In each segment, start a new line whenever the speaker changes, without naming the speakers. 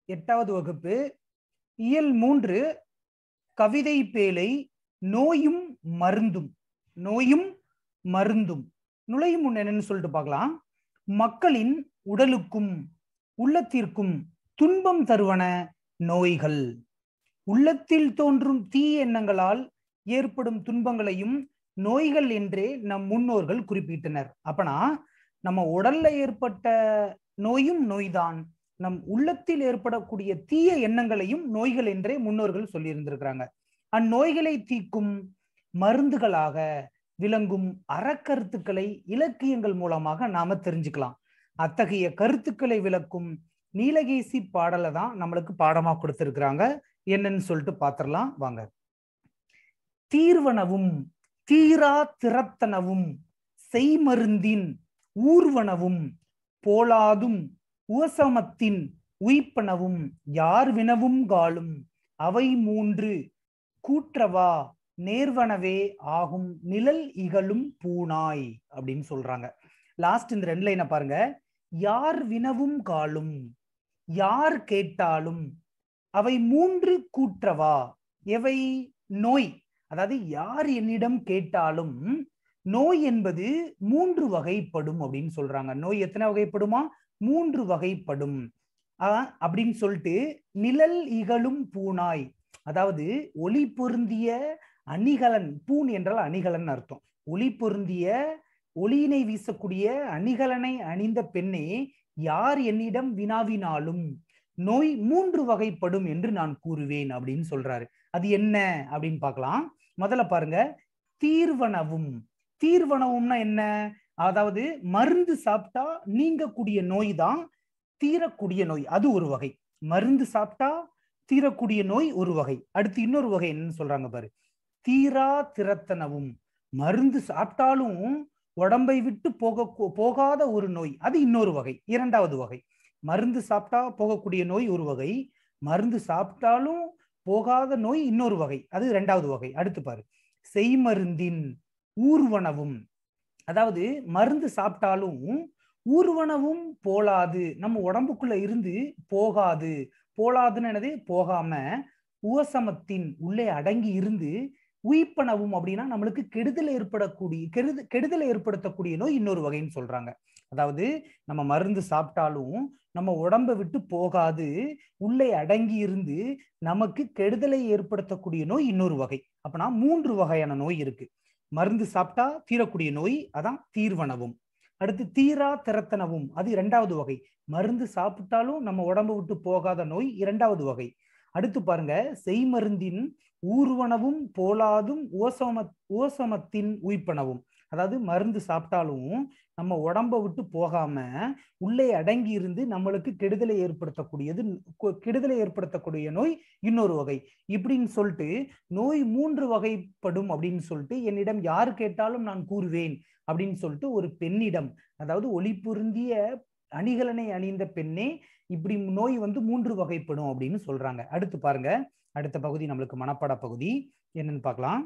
எட்டாவது வகுப்பு இயல் மூன்று கவிதை பேழை நோயும் மருந்தும் நோயும் மருந்தும் நுழையும் முன் என்னன்னு சொல்லிட்டு பார்க்கலாம் மக்களின் உடலுக்கும் உள்ளத்திற்கும் துன்பம் தருவன நோய்கள் உள்ளத்தில் தோன்றும் தீய எண்ணங்களால் ஏற்படும் துன்பங்களையும் நோய்கள் என்றே நம் முன்னோர்கள் குறிப்பிட்டனர் அப்பனா நம்ம உடல்ல ஏற்பட்ட நோயும் நோய்தான் நம் உள்ளத்தில் ஏற்படக்கூடிய தீய எண்ணங்களையும் நோய்கள் என்றே முன்னோர்கள் சொல்லி இருந்திருக்கிறாங்க அந்நோய்களை தீக்கும் மருந்துகளாக விளங்கும் அறக்கருத்துக்களை இலக்கியங்கள் மூலமாக நாம தெரிஞ்சுக்கலாம் அத்தகைய கருத்துக்களை விளக்கும் நீலகேசி பாடலை தான் நம்மளுக்கு பாடமா கொடுத்திருக்கிறாங்க என்னன்னு சொல்லிட்டு பாத்திரலாம் வாங்க தீர்வனவும் தீரா திறத்தனவும் செய்மருந்தின் ஊர்வனவும் போலாதும் உவசமத்தின் உயிப்பனவும் யார் வினவும் காலும் அவை மூன்று கூற்றவா நேர்வனவே ஆகும் நிழல் இகழும் பூனாய் அப்படின்னு சொல்றாங்க லாஸ்ட் இந்த ரெண்டு லைனை பாருங்க யார் வினவும் காலும் யார் கேட்டாலும் அவை மூன்று கூற்றவா எவை நோய் அதாவது யார் என்னிடம் கேட்டாலும் நோய் என்பது மூன்று வகைப்படும் அப்படின்னு சொல்றாங்க நோய் எத்தனை வகைப்படுமா மூன்று வகைப்படும் அப்படின்னு சொல்லிட்டு நிழல் இகழும் பூனாய் அதாவது ஒளி பொருந்திய அணிகலன் பூன் என்றால் அணிகலன் அர்த்தம் ஒளி பொருந்திய ஒளியினை வீசக்கூடிய அணிகலனை அணிந்த பெண்ணே யார் என்னிடம் வினாவினாலும் நோய் மூன்று வகைப்படும் என்று நான் கூறுவேன் அப்படின்னு சொல்றாரு அது என்ன அப்படின்னு பார்க்கலாம் முதல்ல பாருங்க தீர்வனவும் தீர்வனவும்னா என்ன அதாவது மருந்து சாப்பிட்டா நீங்கக்கூடிய நோய் தான் தீரக்கூடிய நோய் அது ஒரு வகை மருந்து சாப்பிட்டா தீரக்கூடிய நோய் ஒரு வகை அடுத்து இன்னொரு வகை என்னன்னு சொல்றாங்க பாரு தீரா திறத்தனவும் மருந்து சாப்பிட்டாலும் உடம்பை விட்டு போக போகாத ஒரு நோய் அது இன்னொரு வகை இரண்டாவது வகை மருந்து சாப்பிட்டா போகக்கூடிய நோய் ஒரு வகை மருந்து சாப்பிட்டாலும் போகாத நோய் இன்னொரு வகை அது இரண்டாவது வகை அடுத்து பாரு செய்மருந்தின் ஊர்வனவும் அதாவது மருந்து சாப்பிட்டாலும் ஊர்வனவும் போலாது நம்ம உடம்புக்குள்ள இருந்து போகாது போலாதுன்னு என்னது போகாம உவசமத்தின் உள்ளே அடங்கி இருந்து உயிப்பனவும் அப்படின்னா நம்மளுக்கு கெடுதல் ஏற்படக்கூடிய கெடுது கெடுதல் ஏற்படுத்தக்கூடிய நோய் இன்னொரு வகைன்னு சொல்றாங்க அதாவது நம்ம மருந்து சாப்பிட்டாலும் நம்ம உடம்பை விட்டு போகாது உள்ளே அடங்கி இருந்து நமக்கு கெடுதலை ஏற்படுத்தக்கூடிய நோய் இன்னொரு வகை அப்பனா மூன்று வகையான நோய் இருக்கு மருந்து சாப்பிட்டா தீரக்கூடிய நோய் அதான் தீர்வனவும் அடுத்து தீரா திறத்தனவும் அது இரண்டாவது வகை மருந்து சாப்பிட்டாலும் நம்ம உடம்பு விட்டு போகாத நோய் இரண்டாவது வகை அடுத்து பாருங்க செய்மருந்தின் ஊர்வனவும் போலாதும் ஓசம ஓசமத்தின் உயிப்பனவும் அதாவது மருந்து சாப்பிட்டாலும் நம்ம உடம்ப விட்டு போகாம உள்ளே அடங்கி இருந்து நம்மளுக்கு கெடுதலை ஏற்படுத்தக்கூடியது கெடுதலை ஏற்படுத்தக்கூடிய நோய் இன்னொரு வகை இப்படின்னு சொல்லிட்டு நோய் மூன்று வகைப்படும் அப்படின்னு சொல்லிட்டு என்னிடம் யார் கேட்டாலும் நான் கூறுவேன் அப்படின்னு சொல்லிட்டு ஒரு பெண்ணிடம் அதாவது ஒளி பொருந்திய அணிகலனை அணிந்த பெண்ணே இப்படி நோய் வந்து மூன்று வகைப்படும் அப்படின்னு சொல்றாங்க அடுத்து பாருங்க அடுத்த பகுதி நம்மளுக்கு மனப்பாட பகுதி என்னன்னு பார்க்கலாம்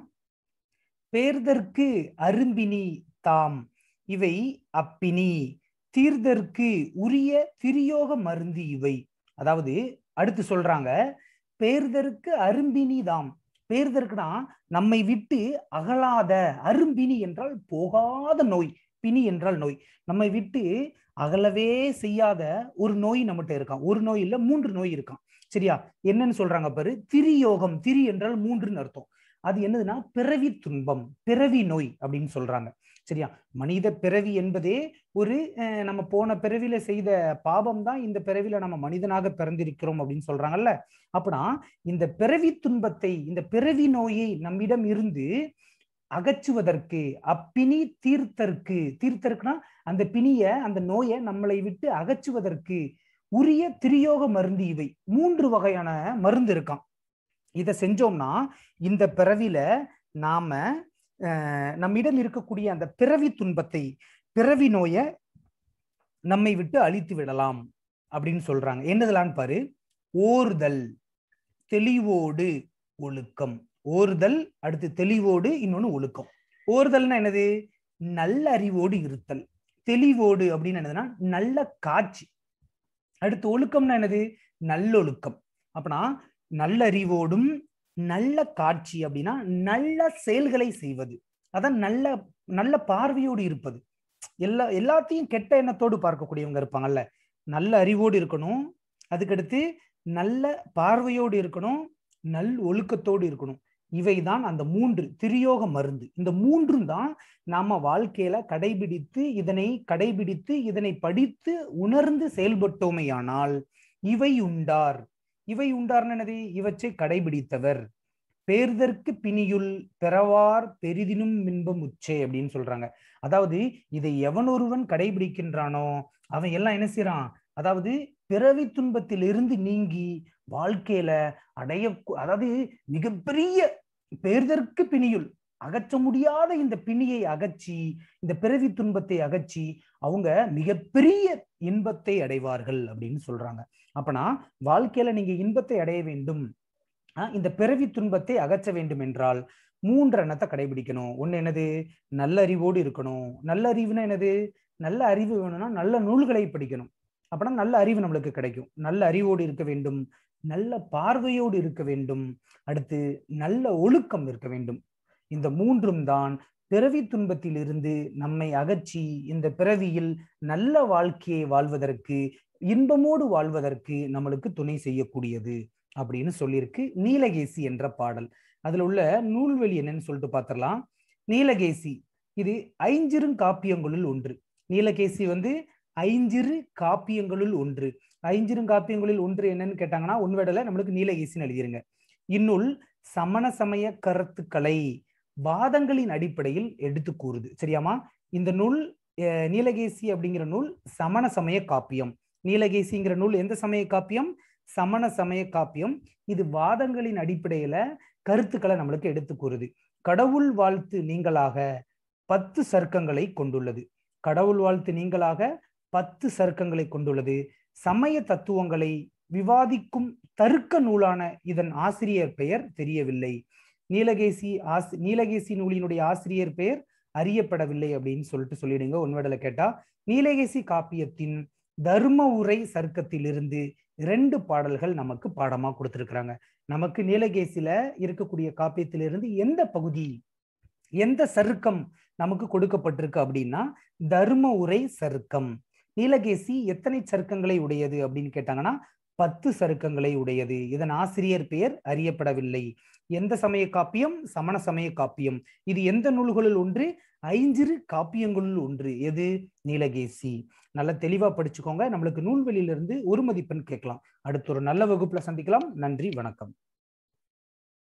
பேர்தற்கு அரும்பினி தாம் இவை அப்பினி தீர்தற்கு உரிய திரியோக மருந்து இவை அதாவது அடுத்து சொல்றாங்க பேர்தற்கு அரும்பினி தாம் பேர்தற்குனா நம்மை விட்டு அகலாத அரும்பினி என்றால் போகாத நோய் பிணி என்றால் நோய் நம்மை விட்டு அகலவே செய்யாத ஒரு நோய் நம்மகிட்ட இருக்கான் ஒரு நோய் இல்ல மூன்று நோய் இருக்கான் சரியா என்னன்னு சொல்றாங்க பாரு திரியோகம் திரி என்றால் மூன்றுன்னு அர்த்தம் அது என்னதுன்னா பிறவி துன்பம் பிறவி நோய் அப்படின்னு சொல்றாங்க சரியா மனித பிறவி என்பதே ஒரு நம்ம போன பிறவில செய்த பாபம் தான் இந்த பிறவில நம்ம மனிதனாக பிறந்திருக்கிறோம் அப்படின்னு சொல்றாங்கல்ல அப்படின்னா இந்த பிறவி துன்பத்தை இந்த பிறவி நோயை நம்மிடம் இருந்து அகற்றுவதற்கு அப்பினி தீர்த்தற்கு தீர்த்தருக்குன்னா அந்த பிணிய அந்த நோயை நம்மளை விட்டு அகற்றுவதற்கு உரிய திரியோக மருந்து இவை மூன்று வகையான மருந்து இருக்கான் இதை செஞ்சோம்னா இந்த பிறவில நாம நம்மிடம் இருக்கக்கூடிய அந்த பிறவி துன்பத்தை பிறவி நோயை நம்மை விட்டு அழித்து விடலாம் அப்படின்னு சொல்றாங்க என்னதெல்லாம் பாரு ஓர்தல் தெளிவோடு ஒழுக்கம் ஓர்தல் அடுத்து தெளிவோடு இன்னொன்னு ஒழுக்கம் ஓர்தல்னா என்னது நல்ல அறிவோடு இருத்தல் தெளிவோடு அப்படின்னு என்னதுன்னா நல்ல காட்சி அடுத்து ஒழுக்கம்னா என்னது நல்லொழுக்கம் அப்பனா நல்லறிவோடும் நல்ல காட்சி அப்படின்னா நல்ல செயல்களை செய்வது அதான் நல்ல நல்ல பார்வையோடு இருப்பது எல்லா எல்லாத்தையும் கெட்ட எண்ணத்தோடு பார்க்கக்கூடியவங்க இருப்பாங்கல்ல நல்ல அறிவோடு இருக்கணும் அதுக்கடுத்து நல்ல பார்வையோடு இருக்கணும் நல் ஒழுக்கத்தோடு இருக்கணும் இவைதான் அந்த மூன்று திரியோக மருந்து இந்த மூன்றும் தான் நாம வாழ்க்கையில கடைபிடித்து இதனை கடைபிடித்து இதனை படித்து உணர்ந்து செயல்பட்டோமையானால் இவை உண்டார் இவை உண்டார்னு என்னது இவற்றை கடைபிடித்தவர் பேர்தற்கு பிணியுள் பெறவார் பெரிதினும் மின்பம் உச்சே அப்படின்னு சொல்றாங்க அதாவது இதை எவனொருவன் கடைபிடிக்கின்றானோ அவன் எல்லாம் என்ன செய்யறான் அதாவது பிறவி துன்பத்திலிருந்து நீங்கி வாழ்க்கையில அடைய அதாவது மிகப்பெரிய பேர்தற்கு பிணியுள் அகற்ற முடியாத இந்த பிணியை அகற்றி இந்த பிறவி துன்பத்தை அகற்றி அவங்க மிகப்பெரிய இன்பத்தை அடைவார்கள் அப்படின்னு சொல்றாங்க அப்பனா வாழ்க்கையில நீங்க இன்பத்தை அடைய வேண்டும் இந்த பிறவி துன்பத்தை அகற்ற வேண்டும் என்றால் மூன்று எண்ணத்தை கடைபிடிக்கணும் ஒண்ணு என்னது நல்ல அறிவோடு இருக்கணும் நல்ல அறிவுனா என்னது நல்ல அறிவு வேணும்னா நல்ல நூல்களை படிக்கணும் அப்படின்னா நல்ல அறிவு நம்மளுக்கு கிடைக்கும் நல்ல அறிவோடு இருக்க வேண்டும் நல்ல பார்வையோடு இருக்க வேண்டும் அடுத்து நல்ல ஒழுக்கம் இருக்க வேண்டும் இந்த மூன்றும் தான் பிறவி துன்பத்தில் இருந்து நம்மை அகற்றி இந்த பிறவியில் நல்ல வாழ்க்கையை வாழ்வதற்கு இன்பமோடு வாழ்வதற்கு நம்மளுக்கு துணை செய்யக்கூடியது அப்படின்னு சொல்லியிருக்கு நீலகேசி என்ற பாடல் அதுல உள்ள நூல்வெளி என்னன்னு சொல்லிட்டு பார்த்திடலாம் நீலகேசி இது ஐஞ்சிருங்காப்பியங்களுள் ஒன்று நீலகேசி வந்து ஐஞ்சிறு காப்பியங்களுள் ஒன்று ஐஞ்சிருங்காப்பியங்களில் ஒன்று என்னன்னு கேட்டாங்கன்னா உன்விடல நம்மளுக்கு நீலகேசின்னு எழுதிருங்க இந்நூல் சமண சமய கருத்துக்களை வாதங்களின் அடிப்படையில் எடுத்து கூறுது சரியாமா இந்த நூல் நீலகேசி அப்படிங்கிற நூல் சமண சமய காப்பியம் நீலகேசிங்கிற நூல் எந்த சமய காப்பியம் சமண சமய காப்பியம் இது வாதங்களின் அடிப்படையில கருத்துக்களை நம்மளுக்கு எடுத்து கூறுது கடவுள் வாழ்த்து நீங்களாக பத்து சர்க்கங்களை கொண்டுள்ளது கடவுள் வாழ்த்து நீங்களாக பத்து சர்க்கங்களை கொண்டுள்ளது சமய தத்துவங்களை விவாதிக்கும் தருக்க நூலான இதன் ஆசிரியர் பெயர் தெரியவில்லை நீலகேசி ஆசி நீலகேசி நூலினுடைய ஆசிரியர் பெயர் அறியப்படவில்லை அப்படின்னு சொல்லிட்டு சொல்லிடுங்க உன்வடல கேட்டா நீலகேசி காப்பியத்தின் தர்ம உரை சர்க்கத்திலிருந்து இரண்டு பாடல்கள் நமக்கு பாடமா கொடுத்திருக்கிறாங்க நமக்கு நீலகேசில இருக்கக்கூடிய காப்பியத்திலிருந்து எந்த பகுதி எந்த சருக்கம் நமக்கு கொடுக்கப்பட்டிருக்கு அப்படின்னா தர்ம உரை சருக்கம் நீலகேசி எத்தனை சருக்கங்களை உடையது அப்படின்னு கேட்டாங்கன்னா பத்து சருக்கங்களை உடையது இதன் ஆசிரியர் பெயர் அறியப்படவில்லை எந்த சமய காப்பியம் சமண சமய காப்பியம் இது எந்த நூல்களுள் ஒன்று ஐஞ்சிறு காப்பியங்களுள் ஒன்று எது நீலகேசி நல்ல தெளிவா படிச்சுக்கோங்க நம்மளுக்கு நூல்வெளியிலிருந்து ஒரு மதிப்பெண் கேட்கலாம் அடுத்த ஒரு நல்ல வகுப்புல சந்திக்கலாம் நன்றி வணக்கம்